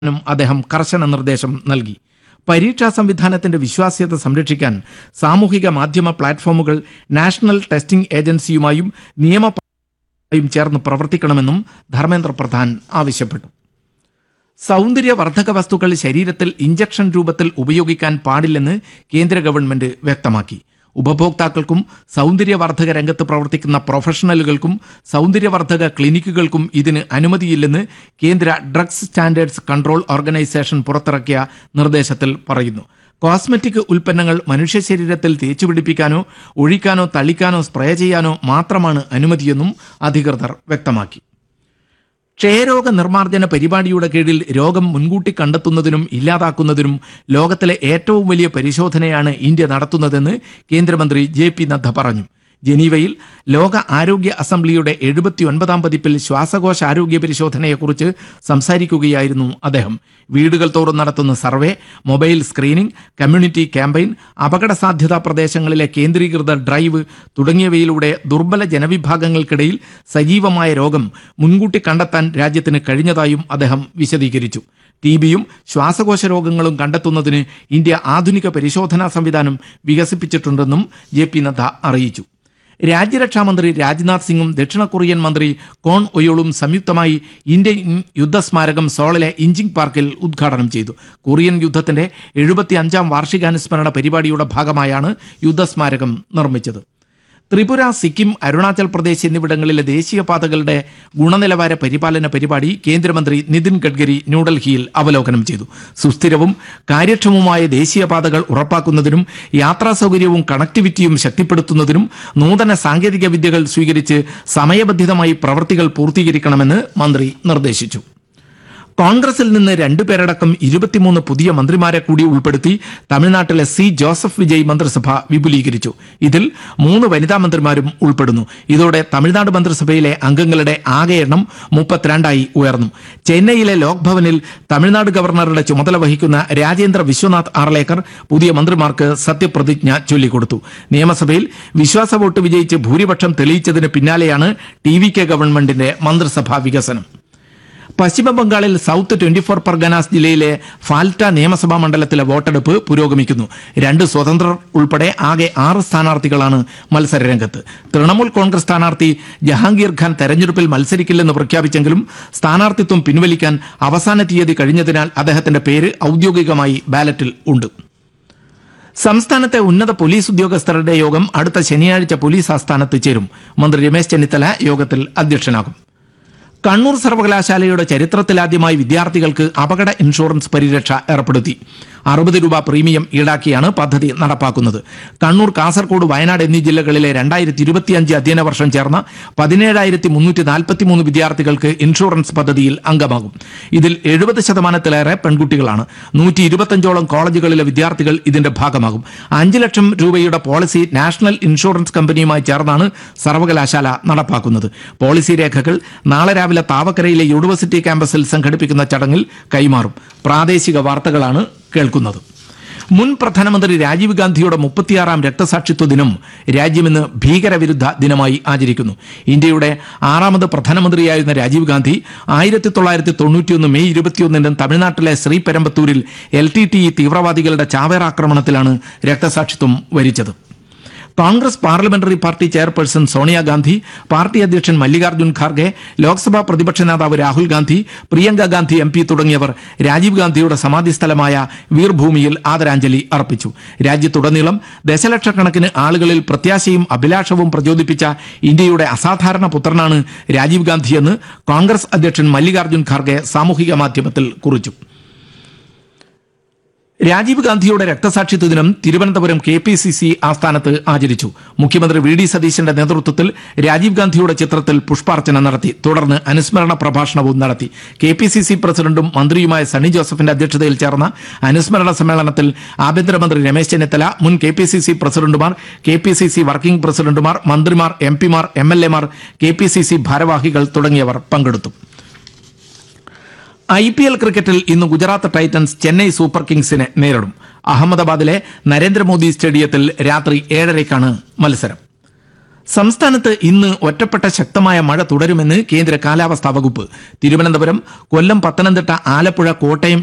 നും അദ്ദേഹം കർശന നിർദ്ദേശം നൽകി പരീക്ഷാ സംവിധാനത്തിന്റെ വിശ്വാസ്യത സംരക്ഷിക്കാൻ സാമൂഹിക മാധ്യമ പ്ലാറ്റ്ഫോമുകൾ നാഷണൽ ടെസ്റ്റിംഗ് ഏജൻസിയുമായും നിയമയും ചേർന്ന് പ്രവർത്തിക്കണമെന്നും ധർമ്മേന്ദ്ര പ്രധാൻ ആവശ്യപ്പെട്ടു സൗന്ദര്യവർദ്ധക വസ്തുക്കൾ ശരീരത്തിൽ ഇഞ്ചക്ഷൻ രൂപത്തിൽ ഉപയോഗിക്കാൻ പാടില്ലെന്ന് കേന്ദ്ര ഗവൺമെന്റ് വ്യക്തമാക്കി ഉപഭോക്താക്കൾക്കും സൗന്ദര്യവർദ്ധക രംഗത്ത് പ്രവർത്തിക്കുന്ന പ്രൊഫഷണലുകൾക്കും സൗന്ദര്യവർദ്ധക ക്ലിനിക്കുകൾക്കും ഇതിന് അനുമതിയില്ലെന്ന് കേന്ദ്ര ഡ്രഗ്സ് സ്റ്റാൻഡേർഡ്സ് കൺട്രോൾ ഓർഗനൈസേഷൻ പുറത്തിറക്കിയ നിർദ്ദേശത്തിൽ പറയുന്നു കോസ്മെറ്റിക് ഉൽപ്പന്നങ്ങൾ മനുഷ്യ ശരീരത്തിൽ തേച്ചുപിടിപ്പിക്കാനോ ഒഴിക്കാനോ തളിക്കാനോ സ്പ്രേ ചെയ്യാനോ മാത്രമാണ് അനുമതിയെന്നും അധികൃതർ വ്യക്തമാക്കി ക്ഷയരോഗ നിർമ്മാർജ്ജന പരിപാടിയുടെ കീഴിൽ രോഗം മുൻകൂട്ടി കണ്ടെത്തുന്നതിനും ഇല്ലാതാക്കുന്നതിനും ലോകത്തിലെ ഏറ്റവും വലിയ പരിശോധനയാണ് ഇന്ത്യ നടത്തുന്നതെന്ന് കേന്ദ്രമന്ത്രി ജെ പി നദ്ദ പറഞ്ഞു ജനീവയിൽ ലോക ആരോഗ്യ അസംബ്ലിയുടെ എഴുപത്തിയൊൻപതാം പതിപ്പിൽ ശ്വാസകോശ ആരോഗ്യ പരിശോധനയെക്കുറിച്ച് സംസാരിക്കുകയായിരുന്നു അദ്ദേഹം വീടുകൾ തോറും നടത്തുന്ന survey mobile screening community campaign അപകട സാധ്യതാ പ്രദേശങ്ങളിലെ കേന്ദ്രീകൃത ഡ്രൈവ് തുടങ്ങിയവയിലൂടെ ദുർബല ജനവിഭാഗങ്ങൾക്കിടയിൽ സജീവമായ രോഗം മുൻകൂട്ടി കണ്ടെത്താൻ രാജ്യത്തിന് കഴിഞ്ഞതായും അദ്ദേഹം വിശദീകരിച്ചു ടി ബിയും ശ്വാസകോശ രോഗങ്ങളും കണ്ടെത്തുന്നതിന് ഇന്ത്യ ആധുനിക പരിശോധനാ സംവിധാനം വികസിപ്പിച്ചിട്ടുണ്ടെന്നും ജെ പി നദ്ദ അറിയിച്ചു രാജ്യരക്ഷാമന്ത്രി രാജ്നാഥ് സിംഗും ദക്ഷിണ കൊറിയൻ മന്ത്രി കോൺ ഒയോളും സംയുക്തമായി ഇന്ത്യൻ യുദ്ധസ്മാരകം സോളിലെ ഇഞ്ചിങ് പാർക്കിൽ ഉദ്ഘാടനം ചെയ്തു കൊറിയൻ യുദ്ധത്തിന്റെ എഴുപത്തി അഞ്ചാം വാർഷികാനുസ്മരണ പരിപാടിയുടെ ഭാഗമായാണ് യുദ്ധസ്മാരകം നിർമ്മിച്ചത് ത്രിപുര സിക്കിം അരുണാചൽ പ്രദേശ് എന്നിവിടങ്ങളിലെ ദേശീയപാതകളുടെ ഗുണനിലവാര പരിപാലന പരിപാടി കേന്ദ്രമന്ത്രി നിതിൻ ഗഡ്കരി ന്യൂഡൽഹിയിൽ അവലോകനം ചെയ്തു സുസ്ഥിരവും കാര്യക്ഷമവുമായ ദേശീയപാതകൾ ഉറപ്പാക്കുന്നതിനും യാത്രാ സൗകര്യവും കണക്ടിവിറ്റിയും ശക്തിപ്പെടുത്തുന്നതിനും നൂതന സാങ്കേതിക വിദ്യകൾ സ്വീകരിച്ച് സമയബന്ധിതമായി പ്രവൃത്തികൾ പൂർത്തീകരിക്കണമെന്ന് മന്ത്രി നിർദ്ദേശിച്ചു കോൺഗ്രസിൽ നിന്ന് രണ്ടുപേരടക്കം ഇരുപത്തിമൂന്ന് പുതിയ മന്ത്രിമാരെ കൂടി ഉൾപ്പെടുത്തി തമിഴ്നാട്ടിലെ സി ജോസഫ് വിജയ് മന്ത്രിസഭ വിപുലീകരിച്ചു ഇതിൽ മൂന്ന് വനിതാ മന്ത്രിമാരും ഉൾപ്പെടുന്നു ഇതോടെ തമിഴ്നാട് മന്ത്രിസഭയിലെ അംഗങ്ങളുടെ ആകെ എണ്ണം മുപ്പത്തിരണ്ടായി ഉയർന്നു ചെന്നൈയിലെ ലോക് ഭവനിൽ തമിഴ്നാട് ഗവർണറുടെ ചുമതല വഹിക്കുന്ന രാജേന്ദ്ര വിശ്വനാഥ് ആർലേക്കർ പുതിയ മന്ത്രിമാർക്ക് സത്യപ്രതിജ്ഞ ചൊല്ലിക്കൊടുത്തു നിയമസഭയിൽ വിശ്വാസ വോട്ട് വിജയിച്ച് ഭൂരിപക്ഷം തെളിയിച്ചതിന് പിന്നാലെയാണ് ടി വി കെ ഗവൺമെന്റിന്റെ മന്ത്രിസഭാ വികസനം പശ്ചിമ ബംഗാളിൽ സൗത്ത് ട്വന്റി ഫോർ പർഗനാസ് ജില്ലയിലെ ഫാൽറ്റ നിയമസഭാ മണ്ഡലത്തിലെ വോട്ടെടുപ്പ് പുരോഗമിക്കുന്നു രണ്ട് സ്വതന്ത്രർ ഉൾപ്പെടെ ആകെ ആറ് സ്ഥാനാർത്ഥികളാണ് മത്സര രംഗത്ത് തൃണമൂൽ കോൺഗ്രസ് സ്ഥാനാർത്ഥി ജഹാംഗീർ ഖാൻ തെരഞ്ഞെടുപ്പിൽ മത്സരിക്കില്ലെന്ന് പ്രഖ്യാപിച്ചെങ്കിലും സ്ഥാനാർത്ഥിത്വം പിൻവലിക്കാൻ അവസാന തീയതി കഴിഞ്ഞതിനാൽ അദ്ദേഹത്തിന്റെ പേര് ഔദ്യോഗികമായി ബാലറ്റിൽ ഉണ്ട് സംസ്ഥാനത്തെ ഉന്നത പോലീസ് ഉദ്യോഗസ്ഥരുടെ യോഗം അടുത്ത ശനിയാഴ്ച പോലീസ് ആസ്ഥാനത്ത് ചേരും മന്ത്രി രമേശ് ചെന്നിത്തല യോഗത്തിൽ അധ്യക്ഷനാകും കണ്ണൂർ സർവകലാശാലയുടെ ചരിത്രത്തിലാദ്യമായി വിദ്യാർത്ഥികൾക്ക് അപകട ഇൻഷുറൻസ് പരിരക്ഷ ഏർപ്പെടുത്തി അറുപത് രൂപ പ്രീമിയം ഈടാക്കിയാണ് പദ്ധതി നടപ്പാക്കുന്നത് കണ്ണൂർ കാസർഗോഡ് വയനാട് എന്നീ ജില്ലകളിലെ രണ്ടായിരത്തി ഇരുപത്തിയഞ്ച് അധ്യയന വർഷം ചേർന്ന പതിനേഴായിരത്തി മുന്നൂറ്റി നാൽപ്പത്തി മൂന്ന് വിദ്യാർത്ഥികൾക്ക് ഇൻഷുറൻസ് പദ്ധതിയിൽ അംഗമാകും ഇതിൽ എഴുപത് ശതമാനത്തിലേറെ പെൺകുട്ടികളാണ് നൂറ്റി ഇരുപത്തഞ്ചോളം കോളേജുകളിലെ വിദ്യാർത്ഥികൾ ഇതിന്റെ ഭാഗമാകും അഞ്ച് ലക്ഷം രൂപയുടെ പോളിസി നാഷണൽ ഇൻഷുറൻസ് കമ്പനിയുമായി ചേർന്നാണ് സർവകലാശാല നടപ്പാക്കുന്നത് പോളിസി രേഖകൾ നാളെ രാവിലെ താവക്കരയിലെ യൂണിവേഴ്സിറ്റി ക്യാമ്പസിൽ സംഘടിപ്പിക്കുന്ന ചടങ്ങിൽ കൈമാറും പ്രാദേശിക വാർത്തകളാണ് കേൾക്കുന്നത് മുൻ പ്രധാനമന്ത്രി രാജീവ് ഗാന്ധിയുടെ മുപ്പത്തിയാറാം രക്തസാക്ഷിത്വ ദിനം രാജ്യമിന്ന് ഭീകരവിരുദ്ധ ദിനമായി ആചരിക്കുന്നു ഇന്ത്യയുടെ ആറാമത് പ്രധാനമന്ത്രിയായിരുന്ന രാജീവ് ഗാന്ധി ആയിരത്തി തൊള്ളായിരത്തി തൊണ്ണൂറ്റിയൊന്ന് മെയ് ഇരുപത്തിയൊന്നിന് തമിഴ്നാട്ടിലെ ശ്രീപെരമ്പത്തൂരിൽ എൽ ടി ടി ഇ തീവ്രവാദികളുടെ ചാവേറാക്രമണത്തിലാണ് രക്തസാക്ഷിത്വം വരിച്ചത് Congress parliamentary party chairperson Sonia Gandhi പാർട്ടി അധ്യക്ഷൻ മല്ലികാർജ്ജുൻ ഖാർഗെ ലോക്സഭാ പ്രതിപക്ഷ നേതാവ് രാഹുൽ ഗാന്ധി പ്രിയങ്ക ഗാന്ധി എം പി തുടങ്ങിയവർ രാജീവ് ഗാന്ധിയുടെ സമാധി സ്ഥലമായ വീർഭൂമിയിൽ ആദരാഞ്ജലി അർപ്പിച്ചു രാജ്യത്തുടനീളം ദശലക്ഷക്കണക്കിന് ആളുകളിൽ പ്രത്യാശയും അഭിലാഷവും പ്രചോദിപ്പിച്ച ഇന്ത്യയുടെ അസാധാരണ പുത്രനാണ് രാജീവ് ഗാന്ധിയെന്ന് കോൺഗ്രസ് അധ്യക്ഷൻ മല്ലികാർജ്ജുൻ ഖാർഗെ സാമൂഹിക മാധ്യമത്തിൽ കുറിച്ചു രാജീവ് ഗാന്ധിയുടെ രക്തസാക്ഷിത്വ ദിനം Thiruvananthapuram K P C C ആസ്ഥാനത്ത് ആചരിച്ചു മുഖ്യമന്ത്രി വി ഡി സതീശന്റെ നേതൃത്വത്തിൽ രാജീവ് ഗാന്ധിയുടെ ചിത്രത്തിൽ പുഷ്പാർച്ചന നടത്തി തുടർന്ന് അനുസ്മരണ പ്രഭാഷണവും നടത്തി കെ പി സി സി പ്രസിഡന്റും മന്ത്രിയുമായ സണ്ണി ജോസഫിന്റെ അധ്യക്ഷതയിൽ ചേർന്ന അനുസ്മരണ സമ്മേളനത്തിൽ ആഭ്യന്തരമന്ത്രി രമേശ് ചെന്നിത്തല മുൻ കെ പി സി സി പ്രസിഡന്റുമാർ K P C C working പ്രസിഡന്റുമാർ മന്ത്രിമാർ എം പിമാർ എം എൽ എമാർ കെ പി സി സി ഭാരവാഹികൾ തുടങ്ങിയവർ പങ്കെടുത്തു ഐ പി എൽ ക്രിക്കറ്റിൽ ഇന്ന് ഗുജറാത്ത് ടൈറ്റൻസ് ചെന്നൈ സൂപ്പർ കിങ്സിനെ നേരിടും അഹമ്മദാബാദിലെ നരേന്ദ്രമോദി സ്റ്റേഡിയത്തിൽ രാത്രി ഏഴരയ്ക്കാണ് മത്സരം സംസ്ഥാനത്ത് ഇന്ന് ഒറ്റപ്പെട്ട ശക്തമായ മഴ തുടരുമെന്ന് കേന്ദ്ര കാലാവസ്ഥാ വകുപ്പ് തിരുവനന്തപുരം കൊല്ലം പത്തനംതിട്ട ആലപ്പുഴ കോട്ടയം